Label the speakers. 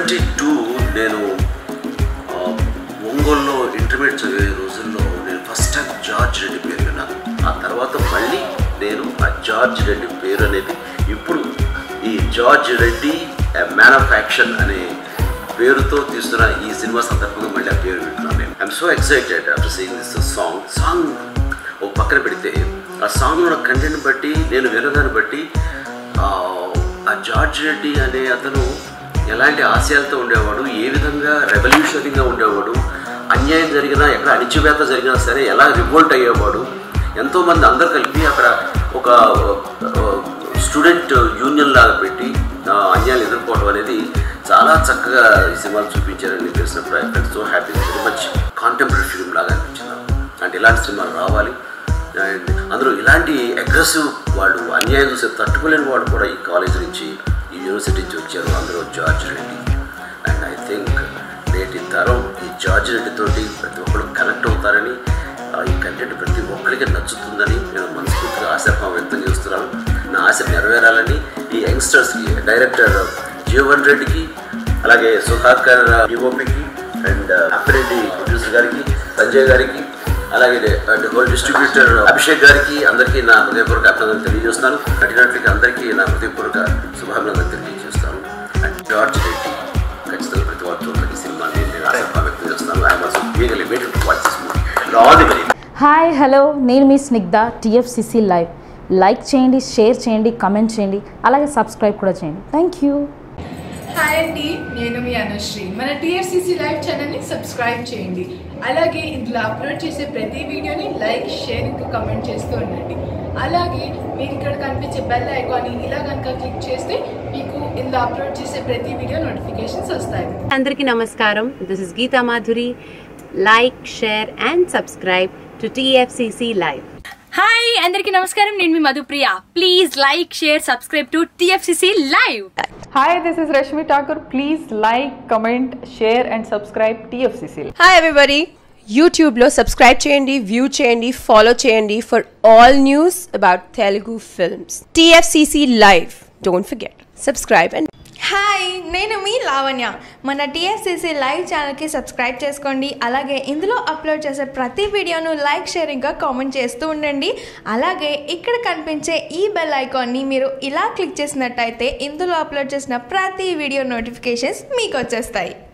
Speaker 1: Seventy two నేను ఆ, ఒంగోలులో ఇంటర్మీడియట్ చదివే రోజుల్లో నేను ఫస్ట్ టైం జార్జ్ రెడ్డి పేరు విన్నాను ఆ తర్వాత మళ్ళీ నేను ఆ జార్జ్ రెడ్డి పేరు అనేది ఇప్పుడు ఈ George Reddy man of action అనే పేరుతో తీస్తున్న ఈ సినిమా సందర్భంగా మళ్ళీ ఆ పేరు వింటున్నాను నేను I'm so excited after seeing this song song ఒక పక్కన పెడితే ఆ సాంగ్లో కంటెంట్ బట్టి నేను వినదాన్ని బట్టి ఆ, ఆ జార్జ్ రెడ్డి అనే అతను ఎలాంటి ఆశయాలతో ఉండేవాడు ఏ విధంగా రెవల్యూషనరీగా ఉండేవాడు అన్యాయం జరిగినా ఎక్కడ అణిచివేత జరిగినా సరే ఎలా రివోల్ట్ అయ్యేవాడు ఎంతోమంది అందరు కలిపి అక్కడ ఒక స్టూడెంట్ యూనియన్ లాగా పెట్టి ఆ, అన్యాయాలు ఎదుర్కోవడం అనేది చాలా చక్కగా ఈ సినిమాలు చూపించారని తెలిసినప్పుడు I fell so happy very much contemporary film లాగా అనిపించింది నాకు. అంటే ఇలాంటి సినిమాలు రావాలి అండ్ అందులో ఇలాంటి అగ్రెసివ్ వాళ్ళు అన్యాయం చూసే తట్టుకోలేని వాడు కూడా ఈ కాలేజ్ నుంచి ఈ యూనివర్సిటీ నుంచి వచ్చారు అందులో George Reddy and I think నేటి తరం ఈ జార్జ్ రెడ్డి తోటి ప్రతి ఒక్కరు కనెక్ట్ అవుతారని ఆ, ఈ కంటెంట్ ప్రతి ఒక్కరికి నచ్చుతుందని నేను మనస్ఫూర్తిగా ఆశాభావం వ్యక్తం చేస్తున్నాను నా ఆశ నెరవేరాలని ఈ యంగ్స్టర్స్కి డైరెక్టర్ జీవన్ రెడ్డికి అలాగే సుధాకర్ డిఓపికి అండ్ అప్పిరెడ్డి ప్రొడ్యూసర్ గారికి సంజయ్ గారికి అలాగే హోల్ డిస్ట్రిబ్యూటర్ అభిషేక్ గారికి అందరికీ నా హృదయపూర్వక అభినందనలు తెలియజేస్తున్నాను నటినట్లకి అందరికీ నా హృదయపూర్వక శుభాభినందనలు తెలియజేస్తాను అండ్ జార్జ్ రెడ్డి ఖచ్చితంగా ప్రతి వారు చూడాలి ఈ సినిమాని నేను ఆశాభావం వ్యక్తం చేస్తున్నాను I was really waiting to watch this movie all the very
Speaker 2: hi hello నేను మీ స్నిగ్ధ టిఎఫ్సిసి లైవ్ లైక్ చేయండి షేర్ చేయండి కమెంట్ చేయండి అలాగే సబ్స్క్రైబ్ కూడా చేయండి థ్యాంక్ యూ
Speaker 3: హాయ్ అండి నేను మీ అనుశ్రీ మన టీఎఫ్సిసి లైవ్ ఛానల్ని సబ్స్క్రైబ్ చేయండి అలాగే ఇందులో అప్లోడ్ చేసే ప్రతి వీడియోని లైక్ షేర్ ఇంకా కమెంట్ చేస్తూ ఉండండి అలాగే మీరు ఇక్కడ కనిపించే బెల్ ఐకాన్ని ఇలా కనుక క్లిక్ చేస్తే మీకు ఇందులో అప్లోడ్ చేసే ప్రతి వీడియో నోటిఫికేషన్స్ వస్తాయి
Speaker 4: అందరికీ నమస్కారం this is Geetha Madhuri like share and subscribe to TFCC live
Speaker 5: hi అందరికీ నమస్కారం నేను మీ Madhupriya please like share subscribe to TFCC live
Speaker 6: Hi, this is Rashmi Thakur. Please like, comment, share, and subscribe TFCC.
Speaker 7: Hi everybody యూట్యూబ్లో subscribe చేయండి view చేయండి follow చేయండి for all news about Telugu films TFCC live don't forget subscribe and
Speaker 8: hi నేను మీ లావణ్య మన TFCC live ఛానల్కి subscribe చేసుకోండి అలాగే ఇందులో అప్లోడ్ చేసే ప్రతి వీడియోను లైక్ షేరింగ్గా కామెంట్ చేస్తూ ఉండండి అలాగే ఇక్కడ కనిపించే ఈ బెల్ ఐకాన్ని మీరు ఇలా క్లిక్ చేసినట్టయితే ఇందులో అప్లోడ్ చేసిన ప్రతి వీడియో నోటిఫికేషన్స్ మీకు వచ్చేస్తాయి